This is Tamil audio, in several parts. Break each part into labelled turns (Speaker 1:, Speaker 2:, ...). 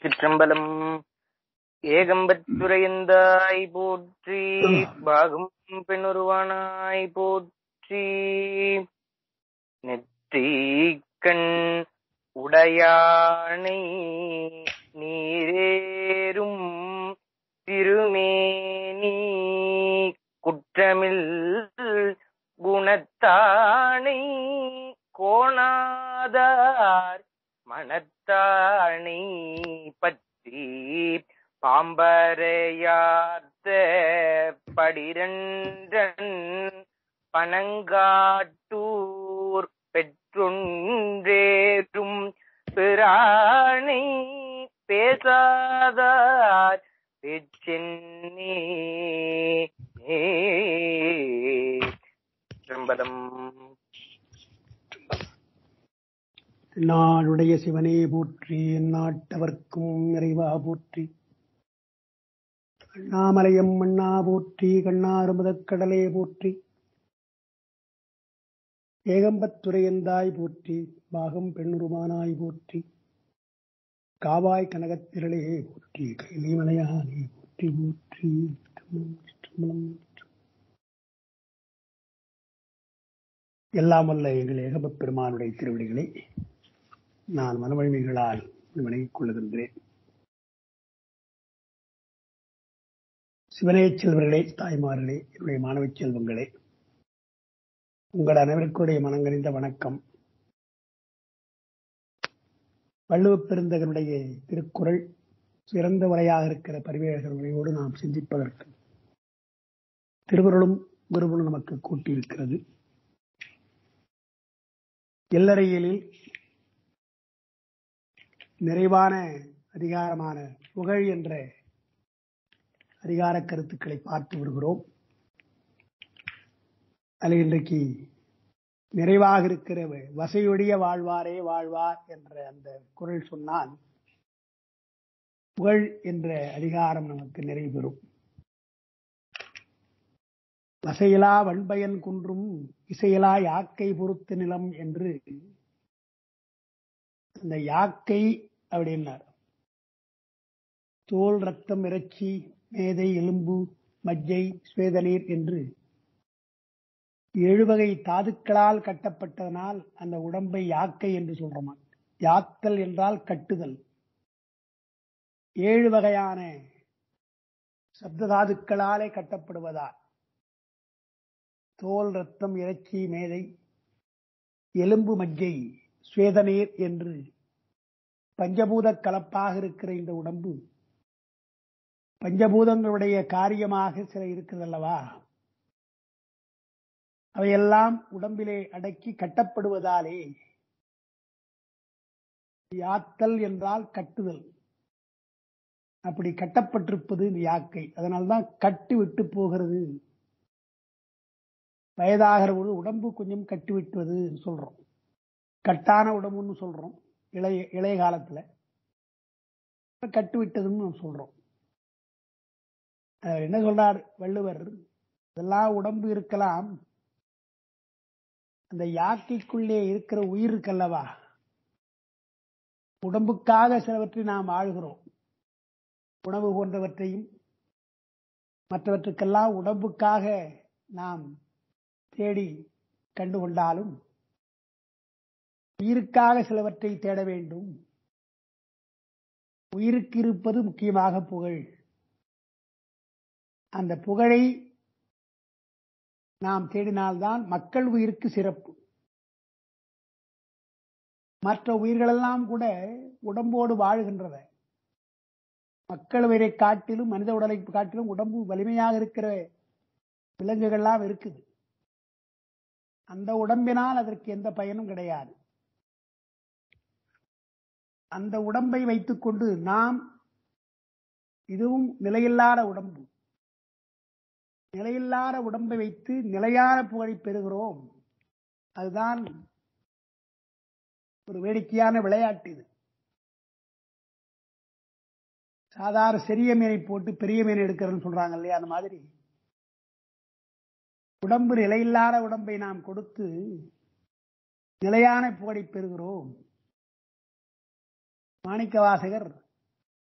Speaker 1: திருச்சிற்றம்பலம் ஏகம்பத்துரையந்தாய் போற்றி பாகம் பெண்ணுருவானாய் போற்றி நெற்றிக்கண் உடையானை நீரேறும் திருமேனி குற்றமில் குணத்தானை கோணாதார் மனத்தானை பற்றி பாம்பரையார்த்த படிரன்றன் பனங்காட்டூர் பெற்றொன்றேற்றும் பிராணை பேசாதார் பேச்சென்னே திரும்பலம்
Speaker 2: நாளுடைய சிவனே போற்றி நாட்டவர்க்கும் நிறைவா போற்றி அண்ணாமலையம் மண்ணா போற்றி கண்ணாறுமுதக் கடலே போற்றி ஏகம்பத்துரையந்தாய் போற்றி பாகம் பெண்ணுருமானாய் போற்றி காவாய் கனகத்திரளே போற்றி கைலிமலையானே போற்றி போற்றி சிற்றம்பலம், சிற்றம்பலம். எல்லாம் வல்ல எங்கள் ஏகம்பப் பெருமானுடைய திருவடிகளை நான் மனவழிமைகளால் வணங்கிக் கொள்ளுகின்றேன் சிவனே செல்வர்களே தாய்மார்களே என்னுடைய மாணவ செல்வங்களே உங்கள் அனைவருக்குடைய மனங்கனிந்த வணக்கம் வள்ளுவப் பெருந்தகனுடைய திருக்குறள் சிறந்த உரையாக இருக்கிற பரிவேகர் உரையோடு நாம் சிந்திப்பதற்கு திருக்குறளும் குருவனும் நமக்கு கூட்டியிருக்கிறது எல்லறையிலில் நிறைவான அதிகாரமான புகழ் என்ற அதிகார கருத்துக்களை பார்த்து வருகிறோம் அதில் இன்றைக்கு நிறைவாக இருக்கிற வசையொடிய வாழ்வாரே வாழ்வார் என்ற அந்த குரல் சொன்னால் புகழ் என்ற அதிகாரம் நமக்கு நிறைவு பெறும் வசையிலா வன்பயன் குன்றும் இசையிலா யாக்கை பொறுத்து நிலம் என்று அந்த யாக்கை அப்படின்னார் தோல் ரத்தம் இறைச்சி மேதை எலும்பு மஜ்ஜை ஸ்வேதநீர் என்று ஏழு வகை தாதுக்களால் கட்டப்பட்டதனால் அந்த உடம்பை யாக்கை என்று சொல்றோமா யாத்தல் என்றால் கட்டுதல் ஏழு வகையான சப்த தாதுக்களாலே கட்டப்படுவதால் தோல் ரத்தம் இறைச்சி மேதை எலும்பு மஜ்ஜை ஸ்வேதநீர் என்று பஞ்சபூத கலப்பாக இருக்கிற இந்த உடம்பு பஞ்சபூதங்களுடைய காரியமாக சில இருக்கிறது அல்லவா அவையெல்லாம் உடம்பிலே அடக்கி கட்டப்படுவதாலே யாத்தல் என்றால் கட்டுதல் அப்படி கட்டப்பட்டிருப்பது இந்த யாக்கை அதனால்தான் கட்டு விட்டு போகிறது வயதாகிற பொழுது உடம்பு கொஞ்சம் கட்டி விட்டுவது சொல்றோம் கட்டான உடம்புன்னு சொல்றோம் இளைய இளைய காலத்துல கட்டு விட்டதுன்னு சொல்றோம் என்ன சொல்றார் வள்ளுவர் இதெல்லாம் உடம்பு இருக்கலாம் அந்த யாக்கைக்குள்ளே இருக்கிற உயிர் இருக்கல்லவா உடம்புக்காக சிலவற்றை நாம் ஆழ்கிறோம் உணவு போன்றவற்றையும் மற்றவற்றுக்கெல்லாம் உடம்புக்காக நாம் தேடி கண்டுகொண்டாலும் உயிருக்காக சிலவற்றை தேட வேண்டும் உயிருக்கு இருப்பது முக்கியமாக புகழ் அந்த புகழை நாம் தேடினால்தான் மக்கள் உயிருக்கு சிறப்பு மற்ற உயிர்களெல்லாம் கூட உடம்போடு வாழ்கின்றன மக்கள் உயிரை காட்டிலும் மனித உடலை காட்டிலும் உடம்பு வலிமையாக இருக்கிற விலங்குகள்லாம் இருக்குது அந்த உடம்பினால் அதற்கு எந்த பயனும் கிடையாது அந்த உடம்பை வைத்துக்கொண்டு நாம் இதுவும் நிலையில்லாத உடம்பு நிலையில்லாத உடம்பை வைத்து நிலையான புகழை பெறுகிறோம் அதுதான் ஒரு வேடிக்கையான விளையாட்டு இது சாதாரண சிறிய மீனை போட்டு பெரிய மீனை எடுக்கிறன்னு சொல்றாங்க இல்லையா அந்த மாதிரி உடம்பு நிலையில்லாத உடம்பை நாம் கொடுத்து நிலையான புகழை பெறுகிறோம் மாணிக்க வாசகர்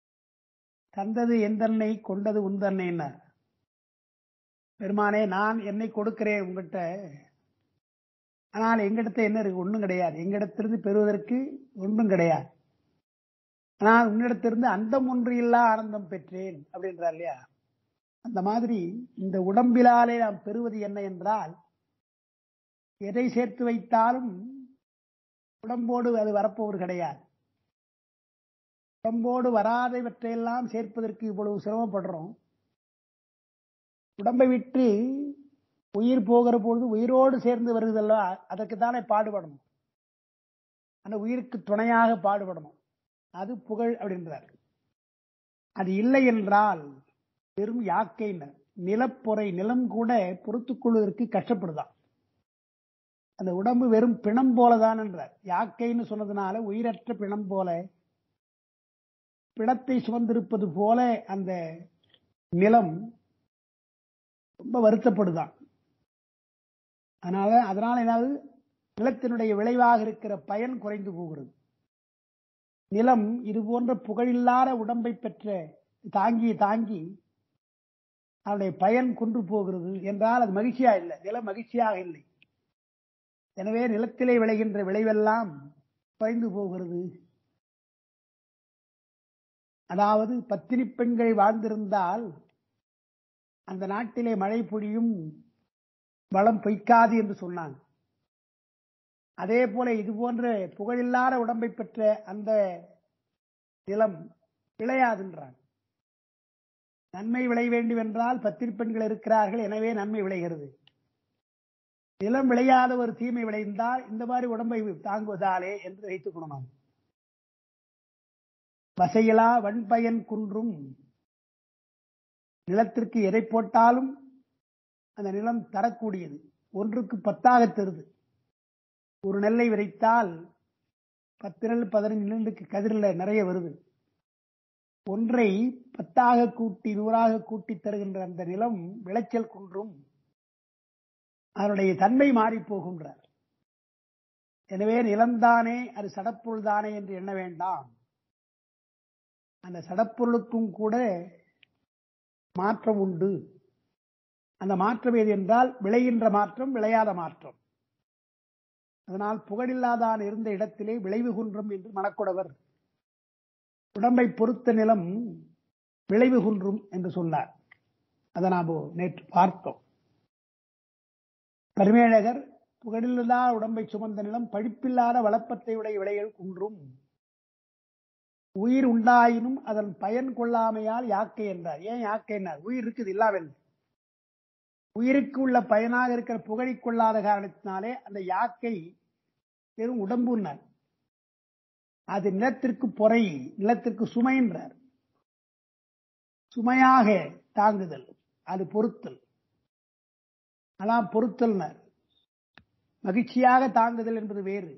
Speaker 2: தந்தது எந்தன்னை கொண்டது உந்தன்னைன்னார் பெருமானே நான் என்னை கொடுக்கிறேன் உங்ககிட்ட ஆனால் எங்கிட்ட என்ன இருக்கு ஒன்றும் கிடையாது எங்கிடத்திலிருந்து பெறுவதற்கு ஒன்றும் கிடையாது ஆனால் உன்னிடத்திலிருந்து அந்தம் ஒன்று இல்லா ஆனந்தம் பெற்றேன் அப்படின்றார் இல்லையா அந்த மாதிரி இந்த உடம்பிலாலே நாம் பெறுவது என்ன என்றால் எதை சேர்த்து வைத்தாலும் உடம்போடு அது வரப்போவது கிடையாது உடம்போடு வராதவற்றையெல்லாம் சேர்ப்பதற்கு இவ்வளவு சிரமப்படுறோம் உடம்பை விட்டு உயிர் போகிற பொழுது உயிரோடு சேர்ந்து வருகுதல்ல அதற்கு தானே பாடுபடணும் அந்த உயிருக்கு துணையாக பாடுபடணும் அது புகழ் அப்படின்றார் அது இல்லை என்றால் வெறும் யாக்கை நிலப்பொறை நிலம் கூட பொறுத்துக் கொள்வதற்கு கஷ்டப்படுதான் அந்த உடம்பு வெறும் பிணம் போலதான் என்றார் யாக்கைன்னு சொன்னதுனால உயிரற்ற பிணம் போல பிணத்தை சுமந்திருப்பது போல அந்த நிலம் ரொம்ப வருத்தப்படுதான் அதனால அதனால ஏதாவது நிலத்தினுடைய விளைவாக இருக்கிற பயன் குறைந்து போகிறது நிலம் இது போன்ற புகழில்லாத உடம்பை பெற்ற தாங்கி தாங்கி அதனுடைய பயன் குன்று போகிறது என்றால் அது மகிழ்ச்சியா இல்லை நிலம் மகிழ்ச்சியாக இல்லை எனவே நிலத்திலே விளைகின்ற விளைவெல்லாம் குறைந்து போகிறது அதாவது பத்தினி பெண்கள் வாழ்ந்திருந்தால் அந்த நாட்டிலே மழை பொழியும் வளம் பொய்க்காது என்று சொன்னாங்க அதே போல இது போன்ற புகழில்லாத உடம்பை பெற்ற அந்த நிலம் விளையாதுன்றாங்க நன்மை விளை வேண்டும் என்றால் பத்திரி பெண்கள் இருக்கிறார்கள் எனவே நன்மை விளைகிறது நிலம் விளையாத ஒரு தீமை விளைந்தால் இந்த மாதிரி உடம்பை தாங்குவதாலே என்று வைத்துக் கொள்ளணும் வசையிலா வன்பயன் குன்றும் நிலத்திற்கு எதை போட்டாலும் அந்த நிலம் தரக்கூடியது ஒன்றுக்கு பத்தாக தருது ஒரு நெல்லை விதைத்தால் பத்து நெல் பதினஞ்சு நெல்லுக்கு கதிரில் நிறைய வருது ஒன்றை பத்தாக கூட்டி நூறாக கூட்டி தருகின்ற அந்த நிலம் விளைச்சல் குன்றும் அதனுடைய தன்மை மாறி போகின்றார் எனவே நிலம்தானே அது சடப்பொருள் தானே என்று எண்ண வேண்டாம் அந்த சடப்பொருளுக்கும் கூட மாற்றம் உண்டு அந்த மாற்றம் எது என்றால் விளைகின்ற மாற்றம் விளையாத மாற்றம் அதனால் புகழில்லாதான் இருந்த இடத்திலே விளைவு குன்றம் என்று மணக்குடவர் உடம்பை பொறுத்த நிலம் விளைவு குன்றும் என்று சொன்னார் அதை நாம் நேற்று பார்த்தோம் பரிமேழகர் புகழில்லா உடம்பை சுமந்த நிலம் பழிப்பில்லாத வளப்பத்தை உடைய விளைகள் குன்றும் உயிர் உண்டாயினும் அதன் பயன் கொள்ளாமையால் யாக்கை என்றார் ஏன் யாக்கை என்றார் உயிர் இருக்குது இல்லாமல் உயிருக்கு உள்ள பயனாக இருக்கிற புகழை கொள்ளாத காரணத்தினாலே அந்த யாக்கை வெறும் உடம்புன்னார் அது நிலத்திற்கு பொறை நிலத்திற்கு சுமை என்றார் சுமையாக தாங்குதல் அது பொருத்தல் அதான் பொருத்தல்னர் மகிழ்ச்சியாக தாங்குதல் என்பது வேறு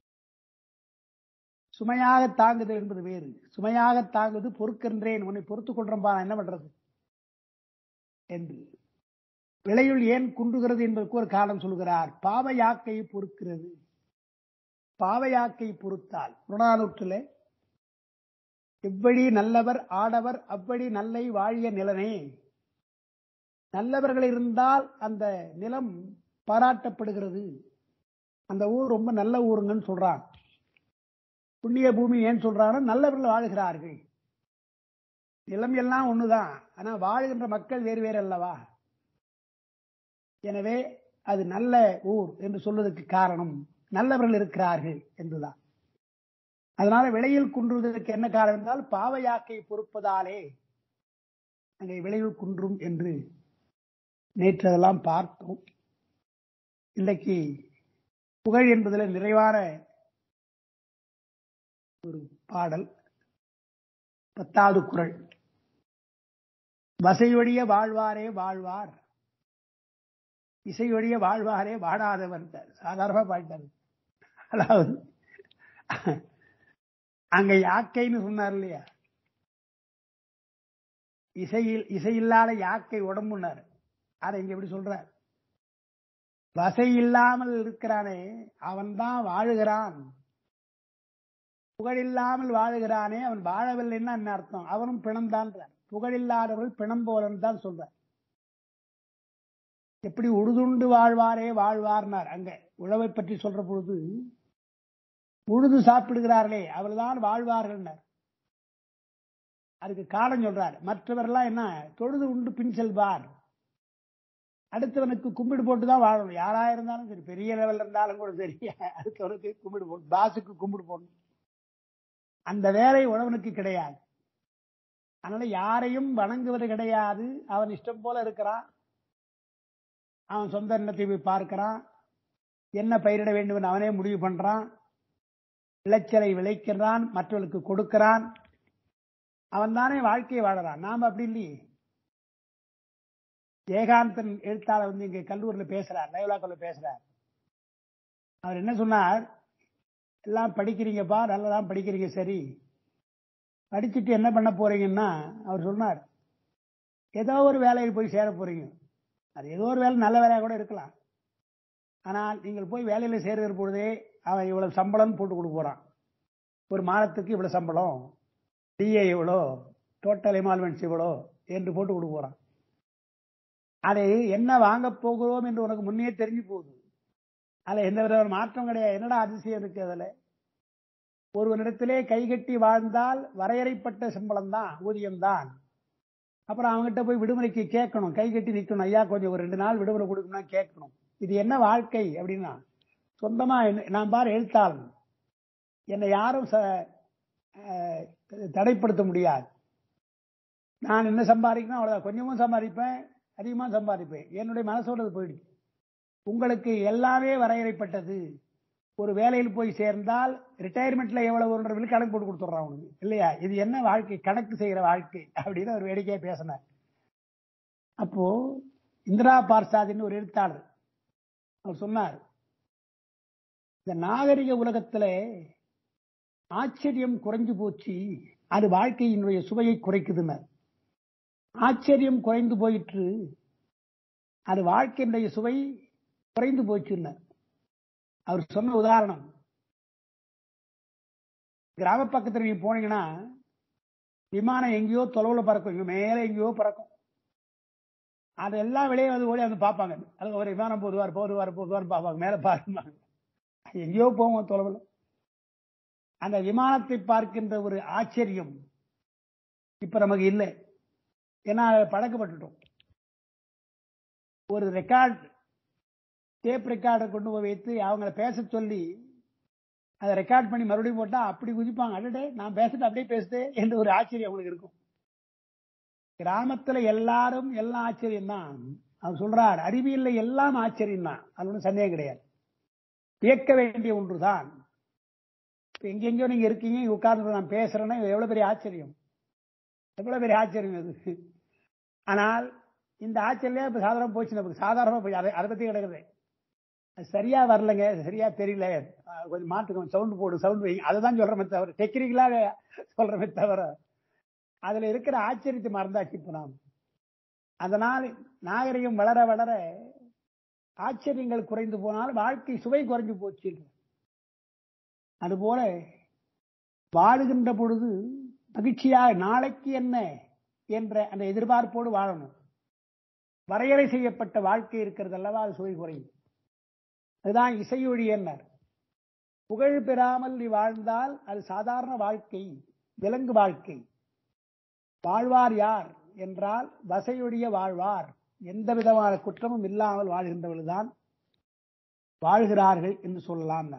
Speaker 2: சுமையாக தாங்குதல் என்பது வேறு சுமையாக தாங்குவது பொறுக்கின்றேன் உன்னை பொறுத்துக் கொள்றம்பா என்ன பண்றது என்று விளையுள் ஏன் குன்றுகிறது என்பதற்கு ஒரு காரணம் சொல்கிறார் பாவ யாக்கை பொறுக்கிறது பாவ யாக்கை பொறுத்தால் புறநானூற்றில் எவ்வழி நல்லவர் ஆடவர் அவ்வழி நல்லை வாழிய நிலனே நல்லவர்கள் இருந்தால் அந்த நிலம் பாராட்டப்படுகிறது அந்த ஊர் ரொம்ப நல்ல ஊருங்கன்னு சொல்றான் புண்ணிய பூமி ஏன் சொல்றாங்கன்னா நல்லவர்கள் வாழ்கிறார்கள் நிலம் எல்லாம் ஒண்ணுதான் ஆனா வாழ்கின்ற மக்கள் வேறு வேறு அல்லவா எனவே அது நல்ல ஊர் என்று சொல்வதற்கு காரணம் நல்லவர்கள் இருக்கிறார்கள் என்றுதான் அதனால விளையில் குன்றுவதற்கு என்ன காரணம் என்றால் பாவையாக்கை பொறுப்பதாலே அங்கே விளைவில் குன்றும் என்று நேற்று அதெல்லாம் பார்த்தோம் இன்றைக்கு புகழ் என்பதில் நிறைவான ஒரு பாடல் பத்தாவது குரல் வசையொழிய வாழ்வாரே வாழ்வார் இசையொழிய வாழ்வாரே வாடாதவர் சாதாரணமா பாட்டார் அதாவது அங்க யாக்கைன்னு சொன்னார் இல்லையா இசையில் இசையில்லாத யாக்கை உடம்புனார் அதை இங்க எப்படி சொல்றார் வசை இல்லாமல் இருக்கிறானே அவன் தான் வாழுகிறான் புகழில்லாமல் வாழுகிறானே அவன் வாழவில்லைன்னா என்ன அர்த்தம் அவனும் பிணம்தான் புகழில்லாதவர்கள் பிணம் போலன்னு தான் சொல்றார் எப்படி உழுதுண்டு வாழ்வாரே வாழ்வார்னார் அங்க உழவை பற்றி சொல்ற பொழுது உழுது சாப்பிடுகிறார்களே அவர்தான் வாழ்வார்கள்னார் அதுக்கு காரணம் சொல்றார் மற்றவரெல்லாம் என்ன தொழுது உண்டு பின் செல்வார் அடுத்தவனுக்கு கும்பிடு போட்டு தான் வாழணும் யாரா இருந்தாலும் சரி பெரிய லெவல்ல இருந்தாலும் கூட சரி அடுத்தவனுக்கு கும்பிடு போடணும் பாசுக்கு கும்பிடு போடணும் அந்த வேலை உழவனுக்கு கிடையாது அதனால யாரையும் வணங்குவது கிடையாது அவன் இஷ்டம் போல இருக்கிறான் அவன் சொந்த எண்ணத்தை போய் பார்க்கிறான் என்ன பயிரிட வேண்டும் அவனே முடிவு பண்றான் விளைச்சலை விளைக்கிறான் மற்றவர்களுக்கு கொடுக்கிறான் அவன் தானே வாழ்க்கையை வாழறான் நாம் அப்படி இல்லையே ஏகாந்தன் எழுத்தாளர் வந்து இங்க கல்லூரியில பேசுறார் லைவ்லாக்கல்ல பேசுறார் அவர் என்ன சொன்னார் எல்லாம் படிக்கிறீங்கப்பா நல்லதான் படிக்கிறீங்க சரி படிச்சுட்டு என்ன பண்ண போறீங்கன்னா அவர் சொன்னார் ஏதோ ஒரு வேலையில் போய் சேர போறீங்க அது ஏதோ ஒரு வேலை நல்ல வேலையா கூட இருக்கலாம் ஆனால் நீங்கள் போய் வேலையில சேருகிற பொழுதே அவன் இவ்வளவு சம்பளம் போட்டு கொடுக்க போறான் ஒரு மாதத்துக்கு இவ்வளவு சம்பளம் டிஏ இவ்வளோ டோட்டல் எமால்மெண்ட்ஸ் இவ்வளோ என்று போட்டு கொடுக்க போறான் அதை என்ன வாங்க போகிறோம் என்று உனக்கு முன்னே தெரிஞ்சு போகுது அதுல எந்த வித மாற்றம் கிடையாது என்னடா அதிசயம் இருக்கு அதுல ஒருவனிடத்திலே கைகட்டி வாழ்ந்தால் வரையறைப்பட்ட சம்பளம் தான் ஊதியம் தான் அப்புறம் அவங்ககிட்ட போய் விடுமுறைக்கு கேட்கணும் கை கட்டி நிற்கணும் ஐயா கொஞ்சம் ஒரு ரெண்டு நாள் விடுமுறை கொடுக்கணும் கேட்கணும் இது என்ன வாழ்க்கை அப்படின்னா சொந்தமா நான் பாரு எழுத்தாளன் என்னை யாரும் தடைப்படுத்த முடியாது நான் என்ன சம்பாதிக்கணும் அவ்வளவுதான் கொஞ்சமும் சம்பாதிப்பேன் அதிகமா சம்பாதிப்பேன் என்னுடைய மனசோட போயிடுச்சு உங்களுக்கு எல்லாமே வரையறைப்பட்டது ஒரு வேலையில் போய் சேர்ந்தால் ரிட்டையர்மெண்ட்ல எவ்வளவு ஒரு கணக்கு போட்டு கொடுத்துட்றான் அவனுக்கு இல்லையா இது என்ன வாழ்க்கை கணக்கு செய்யற வாழ்க்கை அப்படின்னு ஒரு வேடிக்கையா பேசினார் அப்போ இந்திரா பார்சாதின்னு ஒரு எழுத்தாளர் அவர் சொன்னார் இந்த நாகரிக உலகத்துல ஆச்சரியம் குறைஞ்சு போச்சு அது வாழ்க்கையினுடைய சுவையை குறைக்குதுன்னார் ஆச்சரியம் குறைந்து போயிற்று அது வாழ்க்கையினுடைய சுவை குறைந்து போச்சுன்னார் அவர் சொன்ன உதாரணம் கிராம பக்கத்தில் நீங்க போனீங்கன்னா விமானம் எங்கேயோ தொலைவில் பறக்கும் இங்க மேல எங்கேயோ பறக்கும் அதெல்லாம் வெளியே வந்து ஓடி வந்து பார்ப்பாங்க அது ஒரு விமானம் போதுவார் போதுவார் போதுவார் பார்ப்பாங்க மேல பாருங்க எங்கேயோ போவோம் தொலைவில் அந்த விமானத்தை பார்க்கின்ற ஒரு ஆச்சரியம் இப்ப நமக்கு இல்லை ஏன்னா பழக்கப்பட்டுட்டோம் ஒரு ரெக்கார்ட் டேப் ரெக்கார்டர் கொண்டு போய் வைத்து அவங்கள பேச சொல்லி அதை ரெக்கார்ட் பண்ணி மறுபடியும் போட்டா அப்படி குதிப்பாங்க அடடே நான் பேசுறது அப்படியே பேசுதே என்று ஒரு ஆச்சரியம் அவங்களுக்கு இருக்கும் கிராமத்துல எல்லாரும் எல்லாம் ஆச்சரியம் தான் அவர் சொல்றார் அறிவியல்ல எல்லாம் ஆச்சரியம் தான் அது ஒன்றும் சந்தேகம் கிடையாது வியக்க வேண்டிய ஒன்றுதான் எங்கெங்கயோ நீங்க இருக்கீங்க உட்கார்ந்து நான் பேசுறேன்னா எவ்வளவு பெரிய ஆச்சரியம் எவ்வளவு பெரிய ஆச்சரியம் அது ஆனால் இந்த ஆச்சரியம் இப்ப சாதாரண போச்சு நமக்கு சாதாரணமா போய் அதை அதை பத்தி கிடக்குது சரியா வரலங்க சரியா தெரியல கொஞ்சம் மாட்டுக்கணும் சவுண்ட் போடு சவுண்ட் வைங்க அதை தான் சொல்றமே தவிர டெக்னிக்கலாக சொல்றமே தவிர அதுல இருக்கிற ஆச்சரியத்தை மறந்தாச்சு இப்ப நாம் அதனால் நாகரிகம் வளர வளர ஆச்சரியங்கள் குறைந்து போனால் வாழ்க்கை சுவை குறைஞ்சு போச்சு அதுபோல வாழுகின்ற பொழுது மகிழ்ச்சியாக நாளைக்கு என்ன என்ற அந்த எதிர்பார்ப்போடு வாழணும் வரையறை செய்யப்பட்ட வாழ்க்கை இருக்கிறது அல்லவா அது சுவை குறையும் அதுதான் இசையொழி என்னார் புகழ் பெறாமல் நீ வாழ்ந்தால் அது சாதாரண வாழ்க்கை விலங்கு வாழ்க்கை வாழ்வார் யார் என்றால் வசையொழிய வாழ்வார் எந்த விதமான குற்றமும் இல்லாமல் வாழ்கின்றவர்கள்தான் வாழ்கிறார்கள் என்று சொல்லலாம்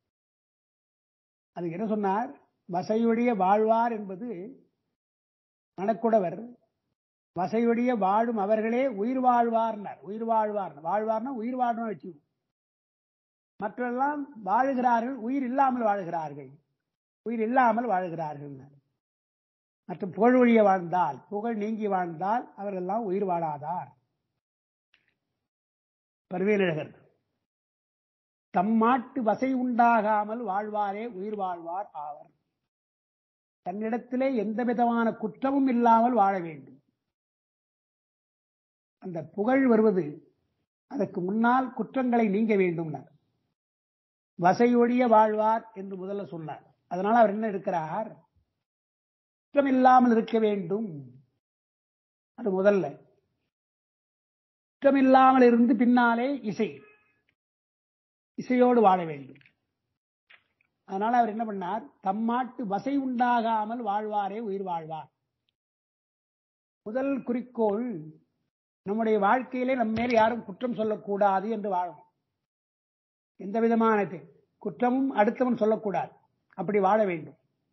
Speaker 2: அது என்ன சொன்னார் வசையொழிய வாழ்வார் என்பது மணக்குடவர் வசையொழிய வாழும் அவர்களே உயிர் வாழ்வார்னார் உயிர் வாழ்வார் வாழ்வார்னா உயிர் வாழணும் வச்சு மற்றெல்லாம் வாழுகிறார்கள் உயிர் இல்லாமல் வாழுகிறார்கள் உயிர் இல்லாமல் வாழுகிறார்கள் மற்றும் புகழ் ஒழிய வாழ்ந்தால் புகழ் நீங்கி வாழ்ந்தால் அவர்கள் எல்லாம் உயிர் வாழாதார் பருவேலழகர் தம்மாட்டு வசை உண்டாகாமல் வாழ்வாரே உயிர் வாழ்வார் ஆவர் தன்னிடத்திலே எந்த விதமான குற்றமும் இல்லாமல் வாழ வேண்டும் அந்த புகழ் வருவது அதற்கு முன்னால் குற்றங்களை நீங்க வேண்டும் வசையொழிய வாழ்வார் என்று முதல்ல சொன்னார் அதனால அவர் என்ன இருக்கிறார் குற்றம் இல்லாமல் இருக்க வேண்டும் அது முதல்ல குற்றம் இல்லாமல் இருந்து பின்னாலே இசை இசையோடு வாழ வேண்டும் அதனால அவர் என்ன பண்ணார் தம்மாட்டு வசை உண்டாகாமல் வாழ்வாரே உயிர் வாழ்வார் முதல் குறிக்கோள் நம்முடைய வாழ்க்கையிலே நம்ம மேல் யாரும் குற்றம் சொல்லக்கூடாது என்று வாழணும் எந்த விதமான தி- குற்றமும் அடுத்தவன் சொல்லக்கூடாது அப்படி வாழ வேண்டும்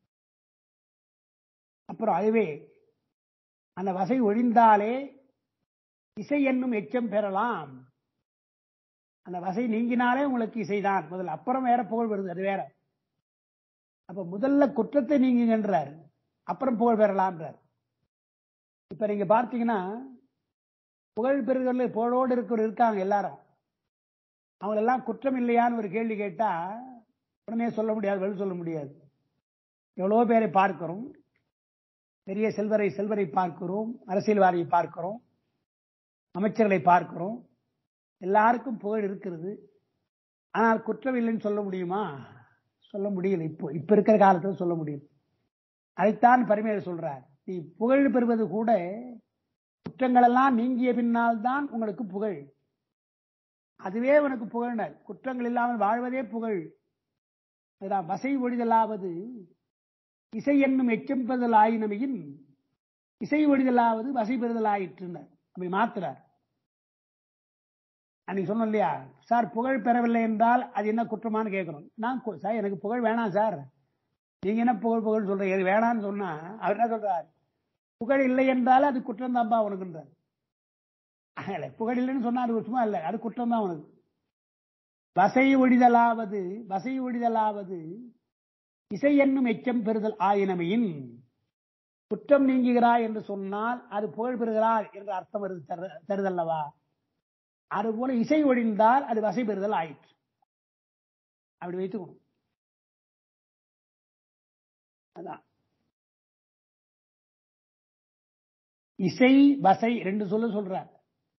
Speaker 2: அப்புறம் அதுவே அந்த வசை ஒழிந்தாலே இசை என்னும் எச்சம் பெறலாம் அந்த வசை நீங்கினாலே உங்களுக்கு இசைதான் முதல்ல அப்புறம் வேற புகழ் வருது அது வேற அப்ப முதல்ல குற்றத்தை நீங்குங்கன்றார் அப்புறம் புகழ் பெறலாம்ன்றார் இப்ப நீங்க பார்த்தீங்கன்னா புகழ் பெறுதல் புகழோடு இருக்கிற இருக்காங்க எல்லாரும் அவங்க எல்லாம் குற்றம் இல்லையான்னு ஒரு கேள்வி கேட்டா உடனே சொல்ல முடியாது பதில் சொல்ல முடியாது எவ்வளவோ பேரை பார்க்கிறோம் பெரிய செல்வரை செல்வரை பார்க்கிறோம் அரசியல்வாதியை பார்க்கிறோம் அமைச்சர்களை பார்க்கிறோம் எல்லாருக்கும் புகழ் இருக்கிறது ஆனால் குற்றம் இல்லைன்னு சொல்ல முடியுமா சொல்ல முடியல இப்போ இப்ப இருக்கிற காலத்துல சொல்ல முடியும் அதைத்தான் பரிமையர் சொல்றார் நீ புகழ் பெறுவது கூட குற்றங்கள் எல்லாம் நீங்கிய பின்னால் தான் உங்களுக்கு புகழ் அதுவே உனக்கு புகழ்னர் குற்றங்கள் இல்லாமல் வாழ்வதே புகழ் அதுதான் வசை ஒழிதலாவது இசை என்னும் எச்சம்பதல் ஆயினமையின் இசை ஒழிதலாவது வசை பெறுதல் ஆயிற்றுனர் அப்படி மாத்துறார் அன்னைக்கு சொன்னோம் இல்லையா சார் புகழ் பெறவில்லை என்றால் அது என்ன குற்றமான்னு கேட்கணும் நான் கு- சார் எனக்கு புகழ் வேணாம் சார் நீங்க என்ன புகழ் புகழ் சொல்றீங்க இது வேணாம்னு சொன்னா அவர் என்ன சொல்றார் புகழ் இல்லை என்றால் அது குற்றம் தான்ப்பா உனக்குன்றார் இல்ல, புகழ் இல்லைன்னு சொன்னா அது சும்மா இல்லை அது குற்றம் தான் உனக்கு வசை ஒழிதலாவது வசை ஒழிதலாவது இசை என்னும் எச்சம் பெறுதல் ஆயினமையின் குற்றம் நீங்குகிறாய் என்று சொன்னால் அது புகழ் பெறுகிறாய் என்ற அர்த்தம் வருது தரு- தருதல்லவா அதுபோல இசை ஒழிந்தால் அது வசை பெறுதல் ஆயிற்று அப்படி வைத்துக்கணும் அதான் இசை வசை ரெண்டு சொல்ல சொல்றார்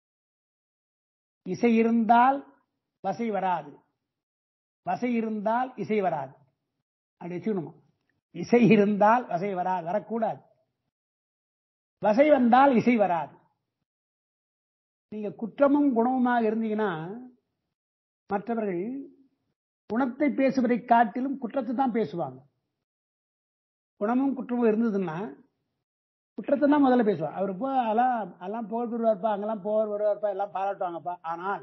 Speaker 2: இசை இருந்தால் வசை வராது வசை இருந்தால் இசை வராது அப்படி வச்சுக்கணுமா இசை இருந்தால் வசை வராது வரக்கூடாது வசை வந்தால் இசை வராது நீங்க குற்றமும் குணமுமாக இருந்தீங்கன்னா மற்றவர்கள் குணத்தை பேசுவதை காட்டிலும் குற்றத்தை தான் பேசுவாங்க குணமும் குற்றமும் இருந்ததுன்னா குற்றத்தை தான் முதல்ல பேசுவாங்க அவர் போ அதெல்லாம் அதெல்லாம் புகழ் பெறுவார்ப்பா அங்கெல்லாம் புகழ் வருவார்ப்பா எல்லாம் பாராட்டுவாங்கப்பா ஆனால்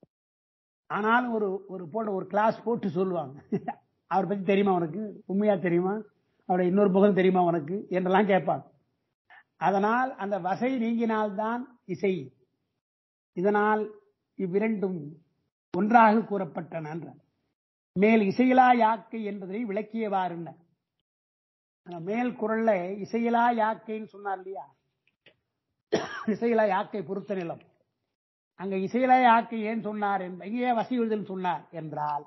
Speaker 2: ஆனால் ஒரு ஒரு போட்டு ஒரு கிளாஸ் போட்டு சொல்லுவாங்க அவரை பத்தி தெரியுமா உனக்கு உண்மையா தெரியுமா அவருடைய இன்னொரு புகழ் தெரியுமா உனக்கு என்றெல்லாம் கேட்பாங்க அதனால் அந்த வசை நீங்கினால்தான் இசை இதனால் இவ்விரண்டும் ஒன்றாக கூறப்பட்டன என்றார். மேல் இசையிலா யாக்கை என்பதை விளக்கியவாறு மேல் குரல்ல இசையிலா யாக்கைன்னு சொன்னார் இல்லையா இசையிலா யாக்கை பொறுத்த நிலம் அங்க இசையிலா யாக்கை ஏன் சொன்னார் என்ப- இங்கே வசை ஒழிதல் சொன்னார் என்றால்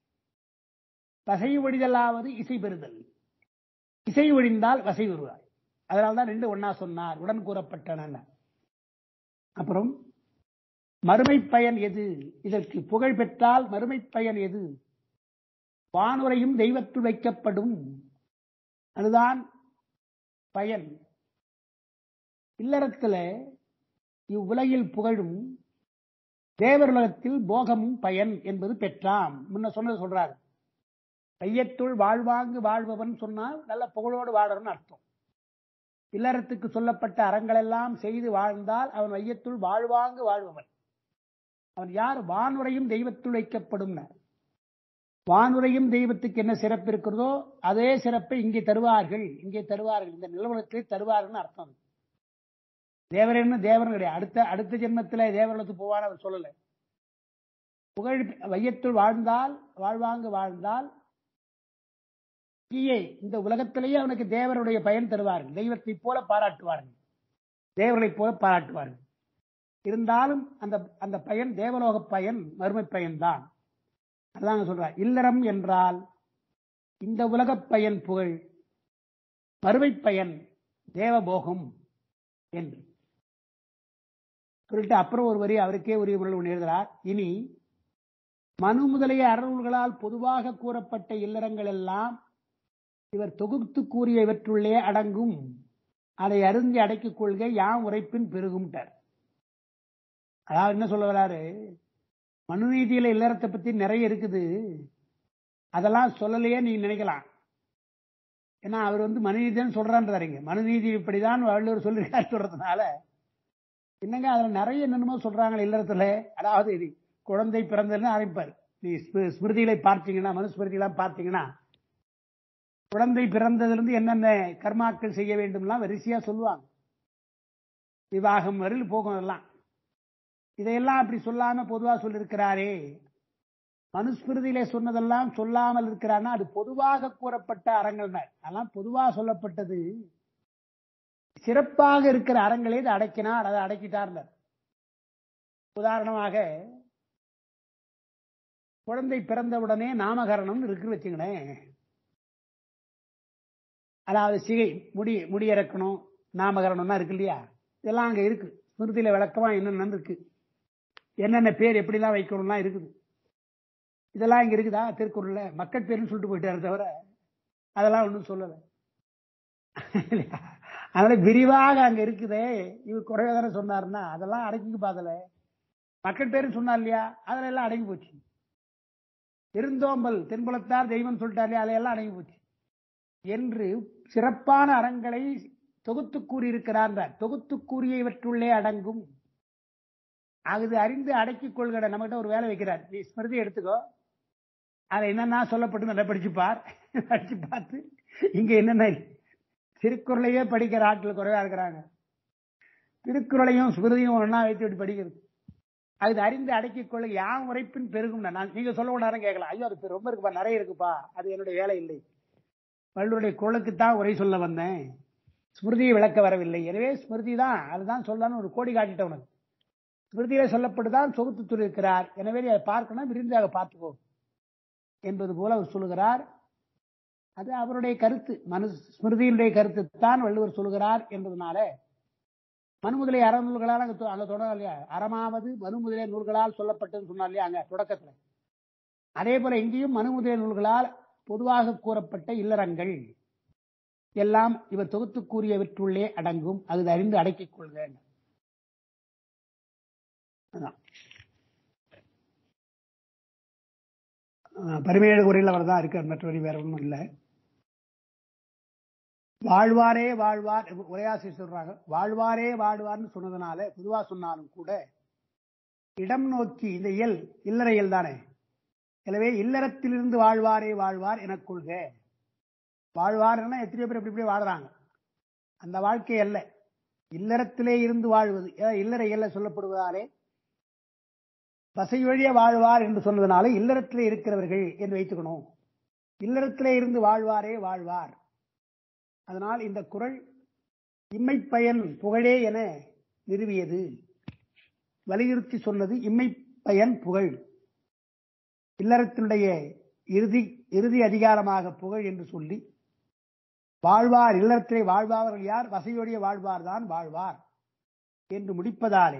Speaker 2: வசை ஒழிதலாவது இசை பெறுதல் இசை ஒழிந்தால் வசை வருவார் அதனால்தான் ரெண்டு ஒன்னா சொன்னார் உடன் கூறப்பட்டன அப்புறம் மறுமை பயன் எது இதற்கு புகழ் பெற்றால் மறுமை பயன் எது வானுரையும் தெய்வத்துள் வைக்கப்படும் அதுதான் பயன் இல்லறத்துல இவ்வுலகில் புகழும் தேவருலகத்தில் போகமும் பயன் என்பது பெற்றாம் முன்ன சொன்னது சொல்றாரு கையத்துள் வாழ்வாங்கு வாழ்பவன் சொன்னால் நல்ல புகழோடு வாழறன்னு அர்த்தம் இல்லறத்துக்கு சொல்லப்பட்ட அறங்கள் எல்லாம் செய்து வாழ்ந்தால் அவன் வையத்துள் வாழ்வாங்கு வாழ்பவன் அவன் யார் வானுரையும் தெய்வத்துள் வைக்கப்படும் வானுரையும் தெய்வத்துக்கு என்ன சிறப்பு இருக்கிறதோ அதே சிறப்பை இங்கே தருவார்கள் இங்கே தருவார்கள் இந்த நிலவரத்திலே தருவார்கள் அர்த்தம் தேவரன்னு தேவன் கிடையாது அடுத்த அடுத்த ஜென்மத்திலே தேவர்களுக்கு போவான்னு அவர் சொல்லல புகழ் வையத்துள் வாழ்ந்தால் வாழ்வாங்கு வாழ்ந்தால் கீழே இந்த உலகத்திலேயே அவனுக்கு தேவருடைய பயன் தருவார்கள் தெய்வத்தை போல பாராட்டுவார்கள் தேவர்களைப் போல பாராட்டுவார்கள் இருந்தாலும் அந்த அந்த பயன் தேவலோக பயன் மறுமை பயன்தான் அதான் சொல்றார் இல்லறம் என்றால் இந்த உலகப் பயன் புகழ் மறுமை பயன் தேவபோகம் என்று சொல்லிட்டு அப்புறம் ஒரு வரி அவருக்கே உரிய முறையில் ஒன்று எழுதுகிறார் இனி மனு முதலிய அருள்களால் பொதுவாக கூறப்பட்ட இல்லறங்கள் எல்லாம் இவர் தொகுத்து கூறிய இவற்றுள்ளே அடங்கும் அதை அருந்தி அடக்கிக் கொள்கை யாம் உரைப்பின் பெருகும்ட்டார் அதாவது என்ன சொல்ல வராரு மனுநீதியில இல்லறத்தை பத்தி நிறைய இருக்குது அதெல்லாம் சொல்லலையே நீங்க நினைக்கலாம் ஏன்னா அவர் வந்து மனுநீதின்னு சொல்றான்றாருங்க மனுநீதி இப்படிதான் வள்ளுவர் சொல்லிருக்காரு சொல்றதுனால என்னங்க அதுல நிறைய என்னென்னமோ சொல்றாங்க இல்லறத்துல அதாவது இது குழந்தை பிறந்ததுன்னு ஆரம்பிப்பார் நீ ஸ்மி- ஸ்மிருதிகளை பார்த்தீங்கன்னா மனுஸ்மிருதிலாம் பார்த்தீங்கன்னா குழந்தை பிறந்ததிலிருந்து என்னென்ன கர்மாக்கள் செய்ய வேண்டும்லாம் வரிசையா சொல்லுவாங்க விவாகம் வரையில் போகும் அதெல்லாம் இதையெல்லாம் அப்படி சொல்லாம பொதுவா சொல்லியிருக்கிறாரே மனுஸ்மிருதியிலே சொன்னதெல்லாம் சொல்லாமல் இருக்கிறார்னா அது பொதுவாக கூறப்பட்ட அறங்கள் அதெல்லாம் பொதுவா சொல்லப்பட்டது சிறப்பாக இருக்கிற அறங்களே இதை அடக்கினார் அதை அடக்கிட்டார்னர் உதாரணமாக குழந்தை பிறந்தவுடனே நாமகரணம் இருக்குன்னு வச்சுங்களேன் அதாவது சிகை முடி முடி இறக்கணும் நாமகரணம்னா இருக்கு இல்லையா இதெல்லாம் அங்க இருக்கு ஸ்மிருதியில விளக்கமா என்னென்ன இருக்கு என்னென்ன பேர் எப்படிலாம் வைக்கணும்லாம் இருக்குது இதெல்லாம் இங்க இருக்குதா திருக்குறள்ல மக்கள் பேருன்னு சொல்லிட்டு போயிட்டாரு தவிர அதெல்லாம் ஒன்றும் சொல்லலை அதனால விரிவாக அங்க இருக்குதே இவர் குறைவா தானே சொன்னாருன்னா அதெல்லாம் அடக்கி பார்த்தல மக்கள் பேரும் சொன்னார் இல்லையா அதுல எல்லாம் அடங்கி போச்சு இருந்தோம்பல் தென்புலத்தார் தெய்வம் சொல்லிட்டார் இல்லையா அதையெல்லாம் அடங்கி போச்சு என்று சிறப்பான அறங்களை தொகுத்து கூறியிருக்கிறார் தொகுத்து கூறிய இவற்றுள்ளே அடங்கும் அது அறிந்து அடக்கிக் கொள்கிற நம்மகிட்ட ஒரு வேலை வைக்கிறார் நீ ஸ்மிருதி எடுத்துக்கோ அதை என்னென்ன சொல்லப்பட்டு நல்லா படிச்சுப்பார் படிச்சு பார்த்து இங்க என்னென்ன திருக்குறளையே படிக்கிற ஆட்கள் குறைவா இருக்கிறாங்க திருக்குறளையும் ஸ்மிருதியும் ஒன்னா வைத்து இப்படி படிக்கிறது அது அறிந்து அடக்கிக் கொள்ள யான் உரைப்பின் பெருகும் நான் நீங்க சொல்ல நேரம் கேட்கலாம் ஐயோ அது ரொம்ப இருக்குப்பா நிறைய இருக்குப்பா அது என்னுடைய வேலை இல்லை வள்ளுவருடைய குரலுக்குத்தான் உரை சொல்ல வந்தேன் ஸ்மிருதியை விளக்க வரவில்லை எனவே ஸ்மிருதி தான் அதுதான் சொல்லலாம்னு ஒரு கோடி காட்டிட்ட உனக்கு ஸ்மிருதியில சொல்லப்பட்டுதான் தொகுத்து சொல்லியிருக்கிறார் எனவே நீ அதை பார்க்கணும் விரிந்தாக பார்த்துக்கோ என்பது போல அவர் சொல்லுகிறார் அது அவருடைய கருத்து மனு ஸ்மிருதியினுடைய கருத்து தான் வள்ளுவர் சொல்லுகிறார் என்பதனால மனு முதலிய அறநூல்களால் அங்க தொ- அங்க தொடங்க இல்லையா அறமாவது மனு முதலிய நூல்களால் சொல்லப்பட்டதுன்னு சொன்னார் இல்லையா அங்க தொடக்கத்துல அதே போல இங்கேயும் மனு முதலிய நூல்களால் பொதுவாக கூறப்பட்ட இல்லறங்கள் எல்லாம் இவர் தொகுத்து கூறியவற்றுள்ளே அடங்கும் அது அறிந்து அடக்கிக் கொள்க அதான். அஹ் பரிமேடு குறையில் அவர் தான் இருக்கார் மற்றபடி வேற ஒன்றும் இல்லை வாழ்வாரே வாழ்வார் உரையாசி சொல்றாங்க வாழ்வாரே வாழ்வார்னு சொன்னதுனால பொதுவா சொன்னாலும் கூட இடம் நோக்கி இந்த இயல் இல்லற இயல் தானே எனவே இல்லறத்திலிருந்து வாழ்வாரே வாழ்வார் எனக் கொள்க வாழ்வார்னா எத்தனையோ பேர் இப்படி இப்படி வாழுறாங்க அந்த வாழ்க்கை அல்ல இல்லறத்திலே இருந்து வாழ்வது ஏதாவது இல்லற இயல்ல சொல்லப்படுவதாலே வசை வழிய வாழ்வார் என்று சொன்னதுனால இல்லறத்திலே இருக்கிறவர்கள் என்று வைத்துக்கணும் இல்லறத்திலே இருந்து வாழ்வாரே வாழ்வார் அதனால் இந்த குரல் இம்மை பயன் புகழே என நிறுவியது வலியுறுத்தி சொன்னது இம்மை பயன் புகழ் இல்லறத்தினுடைய இறுதி இறுதி அதிகாரமாக புகழ் என்று சொல்லி வாழ்வார் இல்லறத்திலே வாழ்வார்கள் யார் வசையுடைய வாழ்வார் தான் வாழ்வார் என்று முடிப்பதாலே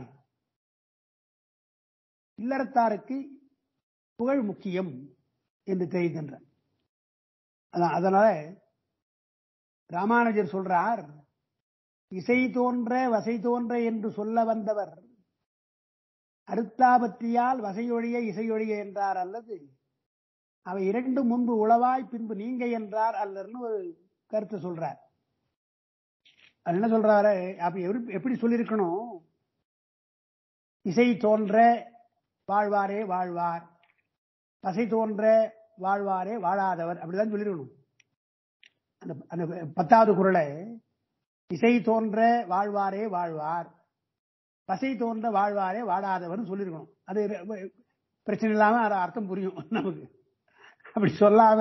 Speaker 2: இல்லறத்தாருக்கு புகழ் முக்கியம் என்று தெரிகின்ற அதான் அதனால ராமானுஜர் சொல்றார் இசை தோன்ற வசை தோன்ற என்று சொல்ல வந்தவர் அருத்தாபத்தியால் வசையொழிய இசையொழிய என்றார் அல்லது அவை இரண்டு முன்பு உளவாய் பின்பு நீங்க என்றார் அல்லர்னு ஒரு கருத்து சொல்றார் அது என்ன சொல்றாரு அப்ப எப்படி- எப்படி சொல்லியிருக்கணும் இசை தோன்ற வாழ்வாரே வாழ்வார் பசை தோன்ற வாழ்வாரே வாழாதவர் அப்படிதான் சொல்லிருக்கணும் அந்த அந்த பத்தாவது குரலை இசை தோன்ற வாழ்வாரே வாழ்வார் பசை தோன்ற வாழ்வாரே வாழாதவர்னு சொல்லியிருக்கணும் அது ரெ- பிரச்சனை இல்லாம அது அர்த்தம் புரியும் நமக்கு அப்படி சொல்லாம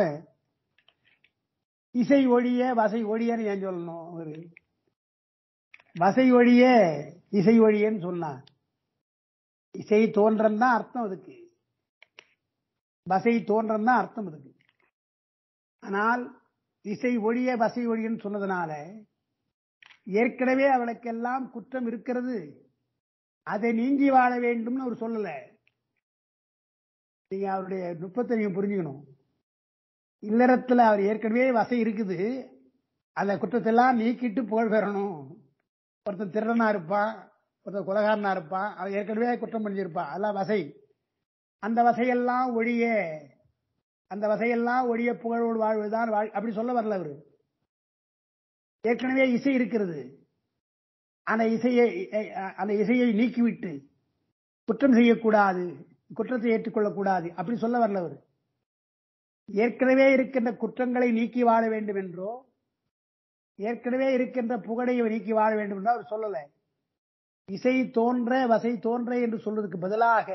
Speaker 2: இசை ஒழிய வசை ஒழியன்னு ஏன் சொல்லணும் அவரு வசை ஒழிய இசை ஒழியன்னு சொன்னா இசை தோன்றன் தான் அர்த்தம் அதுக்கு வசை தோன்றன் தான் அர்த்தம் அதுக்கு ஆனால் இசை ஒழிய வசை ஒழியன்னு சொன்னதுனால ஏற்கனவே அவளுக்கெல்லாம் குற்றம் இருக்கிறது அதை நீங்கி வாழ வேண்டும்னு அவர் சொல்லல நீங்க அவருடைய நுட்பத்தை நீங்க புரிஞ்சுக்கணும் இல்லறத்துல அவர் ஏற்கனவே வசை இருக்குது அந்த குற்றத்தெல்லாம் நீக்கிட்டு புகழ் பெறணும் ஒருத்தன் திருடனா இருப்பான் ஒருத்தன் குலகாரனா இருப்பான் அவன் ஏற்கனவே குற்றம் பண்ணியிருப்பான் அதெல்லாம் வசை அந்த வசையெல்லாம் ஒழிய அந்த வசையெல்லாம் ஒழிய புகழோடு வாழ்வுதான் வாழ் அப்படி சொல்ல வரல அவரு ஏற்கனவே இசை இருக்கிறது அந்த இசையை அந்த இசையை நீக்கிவிட்டு குற்றம் செய்யக்கூடாது குற்றத்தை ஏற்றுக்கொள்ளக்கூடாது அப்படி சொல்ல வரல அவர் ஏற்கனவே இருக்கின்ற குற்றங்களை நீக்கி வாழ வேண்டும் என்றோ ஏற்கனவே இருக்கின்ற புகழை நீக்கி வாழ வேண்டும் என்றோ அவர் சொல்லல இசை தோன்ற வசை தோன்ற என்று சொல்றதுக்கு பதிலாக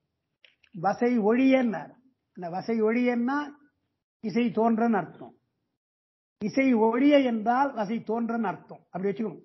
Speaker 2: வசை ஒழியன்னார் அந்த வசை ஒழியன்னா இசை தோன்றன்னு அர்த்தம் இசை ஒழிய என்றால் வசை தோன்றன்னு அர்த்தம் அப்படி வச்சுக்கணும்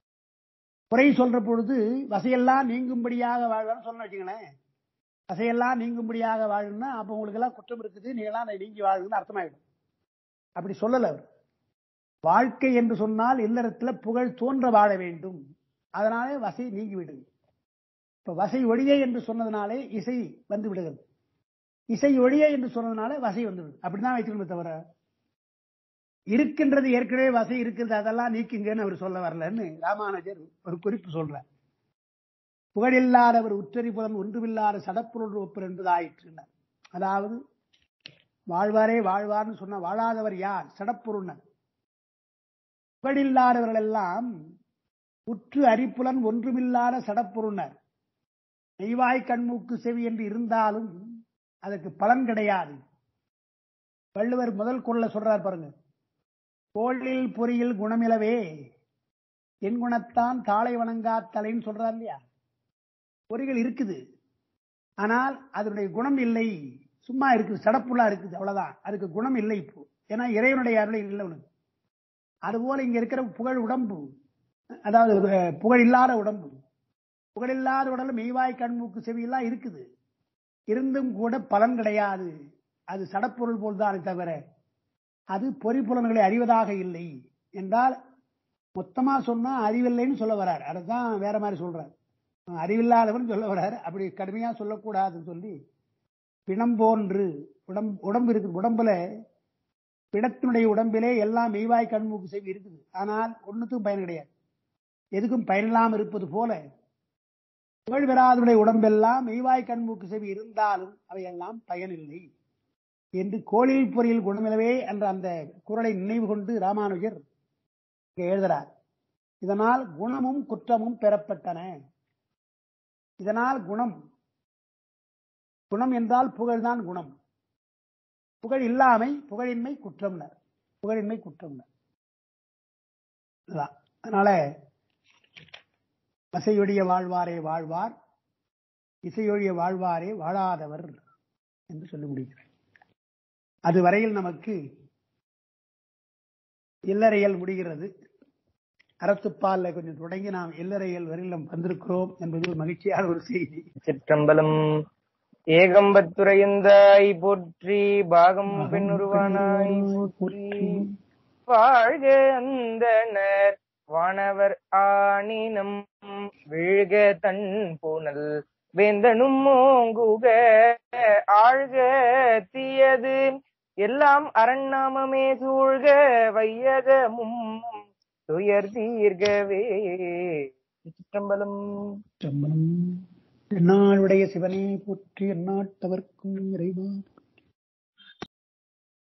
Speaker 2: குறை சொல்ற பொழுது வசையெல்லாம் நீங்கும்படியாக வாழ்வான்னு சொன்ன வச்சுங்களேன் வசையெல்லாம் நீங்கும்படியாக வாழணும்னா அப்ப உங்களுக்கு எல்லாம் குற்றம் இருக்குது நீங்களாம் அதை நீங்கி வாழுன்னு அர்த்தமாயிடும் அப்படி சொல்லல அவர் வாழ்க்கை என்று சொன்னால் இல்லறத்துல புகழ் தோன்ற வாழ வேண்டும் அதனாலே வசை நீங்கி விடுது இப்ப வசை ஒழிய என்று சொன்னதுனாலே இசை வந்து விடுகிறது இசை ஒழிய என்று சொன்னதுனால வசை வந்து விடுது அப்படிதான் வைக்கணுமே தவிர இருக்கின்றது ஏற்கனவே வசை இருக்கிறது அதெல்லாம் நீக்குங்கன்னு அவர் சொல்ல வரலன்னு ராமானுஜர் ஒரு குறிப்பு சொல்றார் புகழில்லாதவர் உற்றறிபுலன் ஒன்றுமில்லாத சடப்பொருள் ஒப்பர் என்பது ஆயிற்று அதாவது வாழ்வாரே வாழ்வார்னு சொன்ன வாழாதவர் யார் சடப்பொருள் புகழில்லாதவர்கள் எல்லாம் உற்று அரிப்புலன் ஒன்றுமில்லாத சடப்பொருணர் நெய்வாய் கண்மூக்கு செவி என்று இருந்தாலும் அதற்கு பலன் கிடையாது வள்ளுவர் முதல் குரல்ல சொல்றார் பாருங்க கோளில் பொறியில் குணமிலவே என் குணத்தான் தாளை வணங்கா தலைன்னு சொல்றார் இல்லையா பொறிகள் இருக்குது ஆனால் அதனுடைய குணம் இல்லை சும்மா இருக்குது சடப்புள்ளா இருக்குது அவ்வளவுதான் அதுக்கு குணம் இல்லை இப்போ ஏன்னா இறைவனுடைய அருளை இல்லை உனக்கு அதுபோல இங்க இருக்கிற புகழ் உடம்பு அதாவது புகழ் இல்லாத உடம்பு புகழ் இல்லாத உடல் மெய்வாய் கண்மூக்கு செவியெல்லாம் இருக்குது இருந்தும் கூட பலன் கிடையாது அது சடப்பொருள் போல்தானே தவிர அது பொறிப்புலன்களை அறிவதாக இல்லை என்றால் மொத்தமா சொன்னா அறிவில்லைன்னு சொல்ல வர்றார் அதுதான் வேற மாதிரி சொல்றார் அறிவில்லாதவன் சொல்ல வர்றாரு அப்படி கடுமையா சொல்லக்கூடாதுன்னு சொல்லி பிணம் போன்று உடம்பு உடம்பு இருக்குது உடம்புல பிணத்தினுடைய உடம்பிலே எல்லாம் மெய்வாய் கண்மூக்கு செவி இருக்குது ஆனால் ஒன்னுக்கும் பயன் கிடையாது எதுக்கும் பயனில்லாமல் இருப்பது போல புகழ் பெறாதனுடைய உடம்பெல்லாம் மெய்வாய் கண்மூக்கு செவி இருந்தாலும் அவையெல்லாம் பயனில்லை என்று கோழில் பொறியில் குணமிலவே என்ற அந்த குரலை நினைவு கொண்டு ராமானுஜர் இங்கே எழுதுகிறார் இதனால் குணமும் குற்றமும் பெறப்பட்டன இதனால் குணம் குணம் என்றால் புகழ்தான் குணம் புகழ் இல்லாமை புகழின்மை குற்றம்னர் புகழின்மை குற்றம்னர் அதனால வசையொழிய வாழ்வாரே வாழ்வார் இசையொழிய வாழ்வாரே வாழாதவர் என்று சொல்லி முடிக்கிறேன் அதுவரையில் நமக்கு இல்லறையல் முடிகிறது அறத்துப்பால்ல கொஞ்சம் தொடங்கி நாம் இல்லறையல் வரையில் நாம் வந்திருக்கிறோம் என்பது ஒரு மகிழ்ச்சியான ஒரு செய்தி
Speaker 1: சிற்றம்பலம் ஏகம்பத்துரையந்தாய் போற்றி பாகம் பெண்ணுருவானாய் போற்றி வாழ்க அந்தனர் வானவர் ஆணினம் வீழ்க தன் பூனல் வேந்தனும் ஓங்குக ஆழ்க தீயது எல்லாம் அரண்நாமமே சூழ்க வையகமும் துயர் தீர்கவே சிற்றம்பலம்
Speaker 2: என்னாளுடைய சிவனே போற்றி எந்நாட்டவர்க்கும் இறைவா